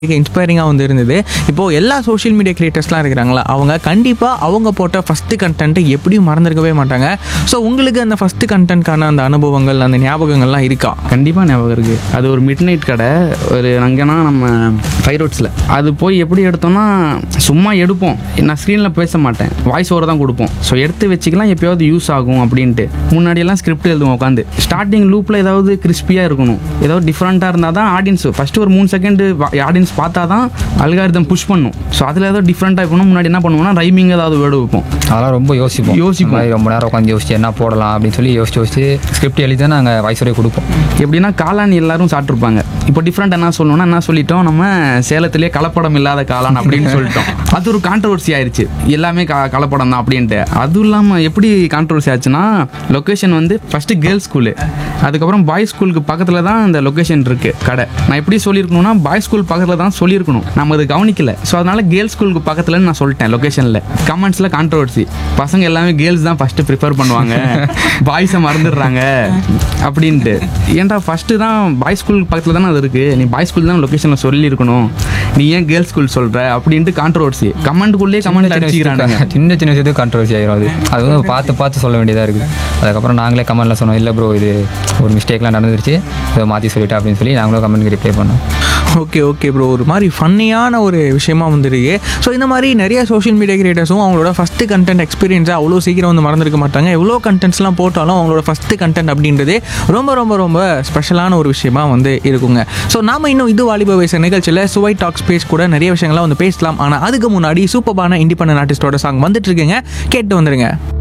இன்ஸ்பைரிங்காக வந்து இருந்தது இப்போது எல்லா சோஷியல் மீடியா கிரியேட்டர்ஸ்லாம் இருக்கிறாங்களா அவங்க கண்டிப்பாக அவங்க போட்ட ஃபஸ்ட்டு கண்டென்ட்டை எப்படியும் மறந்துருக்கவே மாட்டாங்க ஸோ உங்களுக்கு அந்த ஃபஸ்ட்டு கண்டென்ட்கான அந்த அனுபவங்கள் அந்த ஞாபகங்கள்லாம் இருக்கா கண்டிப்பாக ஞாபகம் இருக்குது அது ஒரு மிட் நைட் கடை ஒரு அங்கேனா நம்ம ஃபைவ் ரோட்ஸில் அது போய் எப்படி எடுத்தோம்னா சும்மா எடுப்போம் நான் ஸ்க்ரீனில் பேச மாட்டேன் வாய்ஸ் ஓவர் தான் கொடுப்போம் ஸோ எடுத்து வச்சுக்கலாம் எப்பயாவது யூஸ் ஆகும் அப்படின்ட்டு முன்னாடியெல்லாம் ஸ்கிரிப்ட் எழுதுவோம் உட்காந்து ஸ்டார்டிங் லூப்பில் ஏதாவது கிறிஸ்பியாக இருக்கணும் ஏதாவது டிஃப்ரெண்ட்டாக இருந்தால் தான் ஆடியன்ஸ் ஃபஸ்ட்டு ஒரு மூணு செகண்ட் ஆடியன்ஸ் பார்த்தா தான் அல்காரிதம் புஷ் பண்ணும் ஸோ அதில் ஏதாவது டிஃப்ரெண்ட்டாக இருக்கணும் முன்னாடி என்ன பண்ணுவோம்னா ரைமிங் ஏதாவது வேர்டு வைப்போம் அதெல்லாம் ரொம்ப யோசிப்போம் யோசிப்போம். இந்த மாதிரி ரொம்ப நேரம் உட்காந்து யோசிச்சு என்ன போடலாம் அப்படின்னு சொல்லி யோசிச்சு யோசிச்சு ஸ்கிரிப்ட் எழுதி தான் நாங்கள் வாய்ஸோடய கொடுப்போம் எப்படின்னா காளான் எல்லாரும் சாப்பிட்ருப்பாங்க இப்போ டிஃப்ரெண்ட் என்ன சொல்லணும்னா என்ன சொல்லிட்டோம் நம்ம சேலத்திலே கலப்படம் இல்லாத காளான் அப்படின்னு சொல்லிட்டோம் அது ஒரு கான்ட்ரவர்சி ஆயிடுச்சு எல்லாமே க கலப்படம் தான் அப்படின்ட்டு அதுவும் இல்லாமல் எப்படி கான்ட்ரவர்சி ஆச்சுன்னா லொக்கேஷன் வந்து ஃபஸ்ட்டு கேர்ள்ஸ் ஸ்கூலு அதுக்கப்புறம் பாய்ஸ் ஸ்கூலுக்கு பக்கத்தில் தான் இந்த லொக்கேஷன் இருக்குது கடை நான் எப்படி சொல்லியிருக்கணும்னா பாய்ஸ் ஸ்கூல் பக்கத்தில் தான் சொல்லியிருக்கணும் நம்ம அது கவனிக்கல ஸோ அதனால கேர்ள்ஸ் ஸ்கூலுக்கு பக்கத்தில் நான் சொல்லிட்டேன் லொக்கேஷனில் கமெண்ட்ஸில் கான்ட்ரவர்சி பசங்க எல்லாமே கேர்ள்ஸ் தான் ஃபஸ்ட்டு ப்ரிஃபர் பண்ணுவாங்க பாய்ஸை மறந்துடுறாங்க அப்படின்ட்டு ஏன்டா ஃபஸ்ட்டு தான் பாய்ஸ் ஸ்கூல் பக்கத்தில் தானே அது இருக்குது நீ பாய்ஸ் ஸ்கூல் தான் லொக்கேஷனில் சொல்லியிருக்கணும் நீ ஏன் கேர்ள்ஸ் ஸ்கூல் சொல்கிற அப்படின்ட்டு கான்ட்ரவர்சி கமெண்ட்டுக்குள்ளேயே கமெண்ட் அடிச்சுக்கிறானுங்க சின்ன சின்ன விஷயத்துக்கு கான்ட்ரவர்சி ஆயிரும் அது அது வந்து பார்த்து பார்த்து சொல்ல வேண்டியதாக இருக்குது அதுக்கப்புறம் நாங்களே கமெண்ட்ல சொன்னோம் இல்லை ப்ரோ இது ஒரு மிஸ்டேக்லாம் நடந்துருச்சு இதை மாற்றி சொல்லிட்டேன் அப்படின்னு சொல்லி நாங்களும் கமெண்ட்க்கு ரிப்ளை பண்ணோம் ஓகே ஓகே ப்ரோ ஒரு மாதிரி ஃபன்னியான ஒரு விஷயமா வந்துருக்கு ஸோ இந்த மாதிரி நிறைய சோஷியல் மீடியா கிரியேட்டர்ஸும் அவங்களோட ஃபஸ்ட்டு கண்டென்ட் எக்ஸ்பீரியன்ஸை அவ்வளோ சீக்கிரம் வந்து மறந்துருக்க மாட்டாங்க எவ்வளோ கண்டென்ட்ஸ்லாம் போட்டாலும் அவங்களோட ஃபஸ்ட்டு கண்டென்ட் அப்படின்றதே ரொம்ப ரொம்ப ரொம்ப ஸ்பெஷலான ஒரு விஷயமா வந்து இருக்குங்க ஸோ நாம இன்னும் இது வாலிப வயசு நிகழ்ச்சியில் சுவை டாக்ஸ் பேஜ் கூட நிறைய விஷயங்கள்லாம் வந்து பேசலாம் ஆனால் அதுக்கு முன்னாடி சூப்பரான இண்டிபெண்டன்ட் ஆர்டிஸ்டோட சாங் வந்துட்டு இருக்குங்க கேட்டு வந்துருங்க